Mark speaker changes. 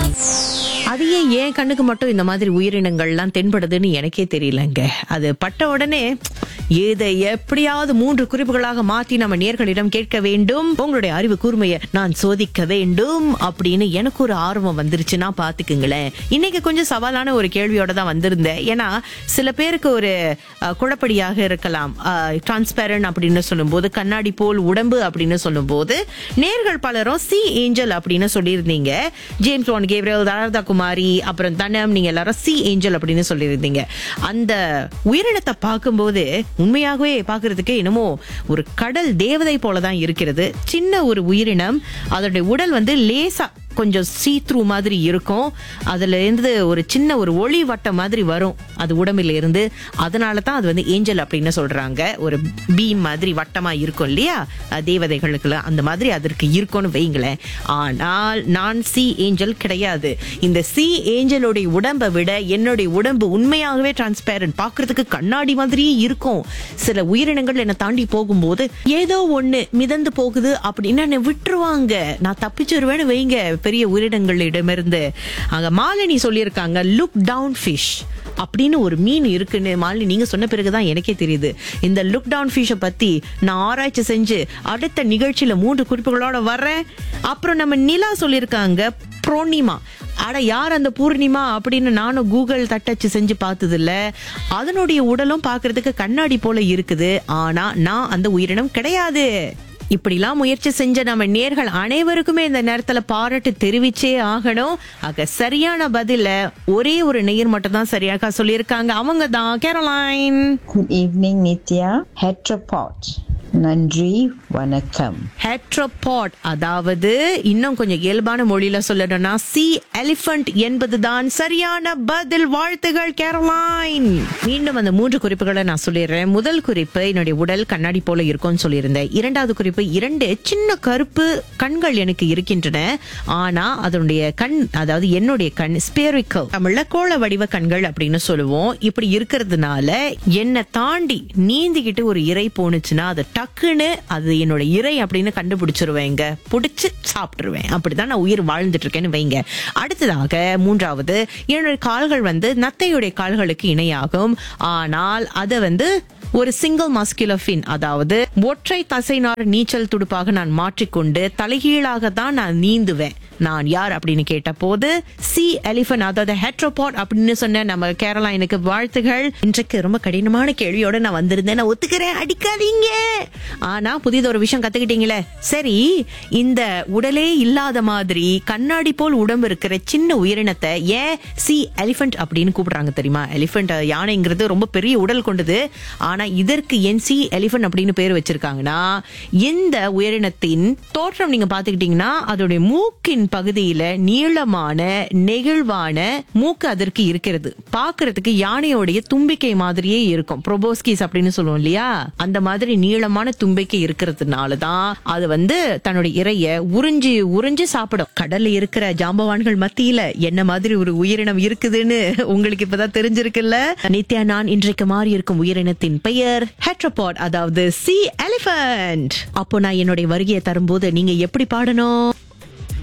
Speaker 1: அது ஏன் என் கண்ணுக்கு மட்டும் இந்த மாதிரி உயிரினங்கள்லாம் தென்படுதுன்னு எனக்கே தெரியலங்க அது பட்ட உடனே இதை எப்படியாவது மூன்று குறிப்புகளாக மாத்தி நம்ம நேர்களிடம் கேட்க வேண்டும் உங்களுடைய அறிவு கூர்மையை நான் சோதிக்க வேண்டும் அப்படின்னு எனக்கு ஒரு ஆர்வம் வந்துருச்சுன்னா பாத்துக்குங்களேன் இன்னைக்கு கொஞ்சம் சவாலான ஒரு கேள்வியோட தான் வந்திருந்தேன் ஏன்னா சில பேருக்கு ஒரு அஹ், குழப்படியாக இருக்கலாம் டிரான்ஸ்பேரண்ட் அப்படின்னு சொல்லும்போது கண்ணாடி போல் உடம்பு அப்படின்னு சொல்லும்போது நேர்கள் பலரும் சி ஏஞ்சல் அப்படின்னு சொல்லியிருந்தீங்க ஜேம்ஸ் வான் கேப்ரியல் தாரதா குமாரி அப்புறம் தனம் நீங்க எல்லாரும் சி ஏஞ்சல் அப்படின்னு சொல்லியிருந்தீங்க அந்த உயிரினத்தை பார்க்கும்போது உண்மையாகவே பார்க்கிறதுக்கு என்னமோ ஒரு கடல் தேவதை போல தான் இருக்கிறது சின்ன ஒரு உயிரினம் அதோடைய உடல் வந்து லேசா கொஞ்சம் சீ த்ரூ மாதிரி இருக்கும் அதுல இருந்து ஒரு சின்ன ஒரு ஒளி வட்டம் மாதிரி வரும் அது உடம்பில் இருந்து அதனால தான் அது வந்து ஏஞ்சல் அப்படின்னு சொல்றாங்க ஒரு பீம் மாதிரி வட்டமா இருக்கும் இல்லையா அஹ் தேவதைகளுக்கு அந்த மாதிரி அதற்கு இருக்கும்னு வைங்களேன் ஆனால் நான் சி ஏஞ்சல் கிடையாது இந்த சி ஏஞ்சலுடைய உடம்பை விட என்னுடைய உடம்பு உண்மையாகவே டிரான்ஸ்பேரண்ட் பார்க்கிறதுக்கு கண்ணாடி மாதிரியே இருக்கும் சில உயிரினங்கள் என்னை தாண்டி போகும்போது ஏதோ ஒண்ணு மிதந்து போகுது அப்படின்னு என்னை விட்டுருவாங்க நான் தப்பிச்சிருவேன்னு வைங்க பெரிய உயிரினங்களிடமிருந்து அங்க மாலினி சொல்லியிருக்காங்க லுக் டவுன் ஃபிஷ் அப்படின்னு ஒரு மீன் இருக்குன்னு மாலினி நீங்க சொன்ன பிறகுதான் எனக்கே தெரியுது இந்த லுக் டவுன் ஃபிஷை பத்தி நான் ஆராய்ச்சி செஞ்சு அடுத்த நிகழ்ச்சியில மூன்று குறிப்புகளோட வர்றேன் அப்புறம் நம்ம நிலா சொல்லியிருக்காங்க புரோனிமா அட யார் அந்த பூர்ணிமா அப்படின்னு நானும் கூகுள் தட்டச்சு செஞ்சு பார்த்தது இல்ல அதனுடைய உடலும் பார்க்கிறதுக்கு கண்ணாடி போல இருக்குது ஆனா நான் அந்த உயிரினம் கிடையாது இப்படிலாம் முயற்சி செஞ்ச நம்ம நேர்கள் அனைவருக்குமே இந்த நேரத்துல பாராட்டு தெரிவிச்சே ஆகணும் ஆக சரியான பதில ஒரே ஒரு நேயர் மட்டும் தான் சரியாக சொல்லியிருக்காங்க அவங்க தான் கேரளைன்
Speaker 2: Good evening, Nitya. Heteropod. நன்றி வணக்கம்
Speaker 1: ஹெட்ரோபாட் அதாவது இன்னும் கொஞ்சம் இயல்பான மொழியில சொல்லணும்னா சி எலிபென்ட் என்பதுதான் சரியான பதில் வாழ்த்துகள் கேரளைன் மீண்டும் அந்த மூன்று குறிப்புகளை நான் சொல்லிடுறேன் முதல் குறிப்பு என்னுடைய உடல் கண்ணாடி போல இருக்கும்னு சொல்லியிருந்தேன் இரண்டாவது குறிப்பு இரண்டு சின்ன கருப்பு கண்கள் எனக்கு இருக்கின்றன ஆனா அதனுடைய கண் அதாவது என்னுடைய கண் ஸ்பேரிக்கல் தமிழ்ல கோள வடிவ கண்கள் அப்படின்னு சொல்லுவோம் இப்படி இருக்கிறதுனால என்னை தாண்டி நீந்திக்கிட்டு ஒரு இறை போனுச்சுன்னா அது டக்குன்னு அது என்னோட இறை அப்படின்னு கண்டுபிடிச்சிருவேங்க பிடிச்சு சாப்பிட்டுருவேன் அப்படிதான் நான் உயிர் வாழ்ந்துட்டு இருக்கேன்னு வைங்க அடுத்ததாக மூன்றாவது என்னுடைய கால்கள் வந்து நத்தையுடைய கால்களுக்கு இணையாகும் ஆனால் அதை வந்து ஒரு சிங்கிள் மஸ்குலர் ஃபின் அதாவது ஒற்றை தசைநார் நீச்சல் துடுப்பாக நான் மாற்றிக்கொண்டு தலைகீழாக தான் நான் நீந்துவேன் நான் யார் அப்படின்னு கேட்ட போது சி எலிஃபன் அதாவது ஹெட்ரோபாட் அப்படின்னு சொன்ன நம்ம கேரளாயனுக்கு வாழ்த்துகள் இன்றைக்கு ரொம்ப கடினமான கேள்வியோட நான் வந்திருந்தேன் நான் ஒத்துக்கிறேன் அடிக்காதீங்க ஆனா புதியது ஒரு விஷயம் கத்துக்கிட்டீங்களே சரி இந்த உடலே இல்லாத மாதிரி கண்ணாடி போல் உடம்பு இருக்கிற சின்ன உயிரினத்தை ஏன் சி எலிஃபண்ட் அப்படின்னு கூப்பிடுறாங்க தெரியுமா எலிஃபண்ட் யானைங்கிறது ரொம்ப பெரிய உடல் கொண்டது ஆனா இதற்கு என் சி எலிஃபண்ட் அப்படின்னு பேர் வச்சிருக்காங்கன்னா இந்த உயிரினத்தின் தோற்றம் நீங்க பாத்துக்கிட்டீங்கன்னா அதோடைய மூக்கின் பகுதியில நீளமான நெகிழ்வான மூக்கு அதற்கு இருக்கிறது பார்க்கிறதுக்கு யானையோடைய தும்பிக்கை மாதிரியே இருக்கும் ப்ரோபோஸ்கிஸ் அப்படின்னு சொல்லுவோம் இல்லையா அந்த மாதிரி நீளமான தும்பிக்கை இருக்கிறதுனால தான் அது வந்து தன்னுடைய இறைய உறிஞ்சி உறிஞ்சி சாப்பிடும் கடல்ல இருக்கிற ஜாம்பவான்கள் மத்தியில என்ன மாதிரி ஒரு உயிரினம் இருக்குதுன்னு உங்களுக்கு இப்பதான் தெரிஞ்சிருக்குல்ல நித்யா நான் இன்றைக்கு மாறி இருக்கும் உயிரினத்தின் பெயர் ஹெட்ரோபாட் அதாவது சி எலிபென்ட் அப்போ நான் என்னுடைய வருகையை தரும்போது நீங்க எப்படி பாடணும்